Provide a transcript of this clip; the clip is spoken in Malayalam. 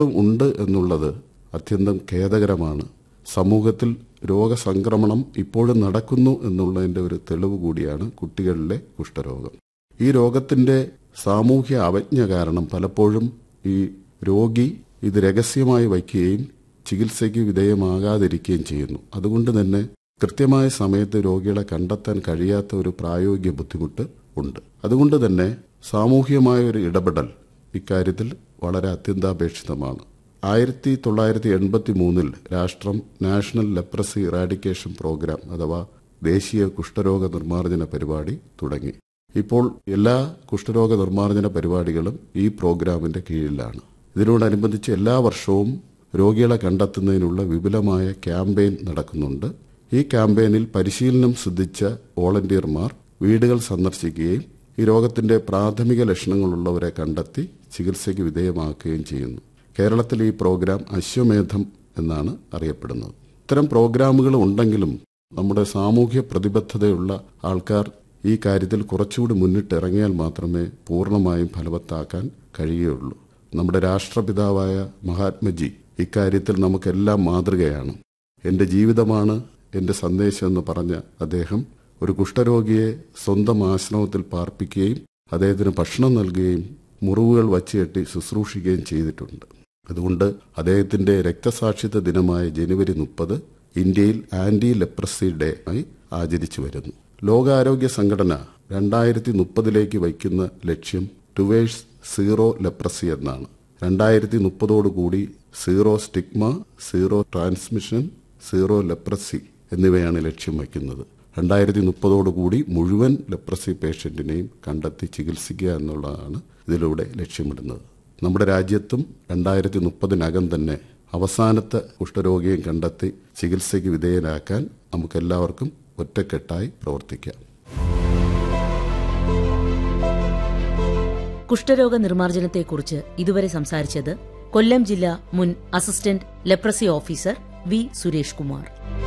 ഉണ്ട് എന്നുള്ളത് അത്യന്തം ഖേദകരമാണ് സമൂഹത്തിൽ രോഗസംക്രമണം ഇപ്പോഴും നടക്കുന്നു എന്നുള്ളതിന്റെ ഒരു തെളിവ് കൂടിയാണ് കുട്ടികളിലെ കുഷ്ഠരോഗം ഈ രോഗത്തിന്റെ സാമൂഹ്യ അവജ്ഞ കാരണം പലപ്പോഴും ഈ രോഗി ഇത് രഹസ്യമായി വയ്ക്കുകയും ചികിത്സയ്ക്ക് വിധേയമാകാതിരിക്കുകയും ചെയ്യുന്നു അതുകൊണ്ട് തന്നെ കൃത്യമായ സമയത്ത് രോഗികളെ കണ്ടെത്താൻ കഴിയാത്ത ഒരു പ്രായോഗിക ബുദ്ധിമുട്ട് ഉണ്ട് അതുകൊണ്ട് തന്നെ സാമൂഹികമായ ഒരു ഇടപെടൽ ഇക്കാര്യത്തിൽ വളരെ അത്യന്താപേക്ഷിതമാണ് ആയിരത്തി തൊള്ളായിരത്തി എൺപത്തി മൂന്നിൽ രാഷ്ട്രം നാഷണൽ ലെപ്രസി ഇറാഡിക്കേഷൻ പ്രോഗ്രാം അഥവാ ദേശീയ കുഷ്ഠരോഗ നിർമ്മാർജ്ജന പരിപാടി തുടങ്ങി ഇപ്പോൾ എല്ലാ കുഷ്ഠരോഗ നിർമ്മാർജ്ജന പരിപാടികളും ഈ പ്രോഗ്രാമിന്റെ കീഴിലാണ് ഇതിനോടനുബന്ധിച്ച് എല്ലാ വർഷവും രോഗികളെ കണ്ടെത്തുന്നതിനുള്ള വിപുലമായ ക്യാമ്പയിൻ നടക്കുന്നുണ്ട് ഈ ക്യാമ്പയിനിൽ പരിശീലനം സിദ്ധിച്ച വോളണ്ടിയർമാർ വീടുകൾ സന്ദർശിക്കുകയും ഈ രോഗത്തിന്റെ പ്രാഥമിക ലക്ഷണങ്ങളുള്ളവരെ കണ്ടെത്തി ചികിത്സയ്ക്ക് വിധേയമാക്കുകയും ചെയ്യുന്നു കേരളത്തിൽ ഈ പ്രോഗ്രാം അശ്വമേധം എന്നാണ് അറിയപ്പെടുന്നത് ഇത്തരം പ്രോഗ്രാമുകൾ ഉണ്ടെങ്കിലും നമ്മുടെ സാമൂഹ്യ പ്രതിബദ്ധതയുള്ള ആൾക്കാർ ഈ കാര്യത്തിൽ കുറച്ചുകൂടി മുന്നിട്ടിറങ്ങിയാൽ മാത്രമേ പൂർണ്ണമായും ഫലവത്താക്കാൻ കഴിയുകയുള്ളൂ നമ്മുടെ രാഷ്ട്രപിതാവായ മഹാത്മജി ഇക്കാര്യത്തിൽ നമുക്കെല്ലാം മാതൃകയാണ് എന്റെ ജീവിതമാണ് എന്റെ സന്ദേശം എന്ന് പറഞ്ഞ അദ്ദേഹം ഒരു കുഷ്ഠരോഗിയെ സ്വന്തം ആശ്രമത്തിൽ പാർപ്പിക്കുകയും അദ്ദേഹത്തിന് ഭക്ഷണം നൽകുകയും മുറിവുകൾ വച്ചുകെട്ടി ശുശ്രൂഷിക്കുകയും ചെയ്തിട്ടുണ്ട് അതുകൊണ്ട് അദ്ദേഹത്തിന്റെ രക്തസാക്ഷിത്വ ദിനമായ ജനുവരി മുപ്പത് ഇന്ത്യയിൽ ആന്റി ലെപ്രസി ഡേ ആയി ആചരിച്ചു വരുന്നു ലോകാരോഗ്യ സംഘടന രണ്ടായിരത്തി മുപ്പതിലേക്ക് വയ്ക്കുന്ന ലക്ഷ്യം ടുവേഴ്സ് സീറോ ലെപ്രസി എന്നാണ് രണ്ടായിരത്തി മുപ്പതോടുകൂടി zero stigma zero transmission zero leprosy എന്നിവയാണ് ലക്ഷ്യം വയ്ക്കുന്നത് രണ്ടായിരത്തി മുപ്പതോടുകൂടി മുഴുവൻ ലെപ്രസി പേഷ്യന്റിനെയും കണ്ടെത്തി ചികിത്സിക്കുക എന്നുള്ളതാണ് ഇതിലൂടെ ലക്ഷ്യമിടുന്നത് നമ്മുടെ രാജ്യത്തും രണ്ടായിരത്തി മുപ്പതിനകം തന്നെ അവസാനത്തെ കുഷ്ഠരോഗിയും കണ്ടെത്തി ചികിത്സയ്ക്ക് വിധേയനാക്കാൻ നമുക്കെല്ലാവർക്കും ഒറ്റക്കെട്ടായി പ്രവർത്തിക്കാം കുഷ്ഠരോഗ നിർമ്മാർജ്ജനത്തെക്കുറിച്ച് ഇതുവരെ സംസാരിച്ചത് കൊല്ലം ജില്ലാ മുൻ assistant leprosy officer V Suresh Kumar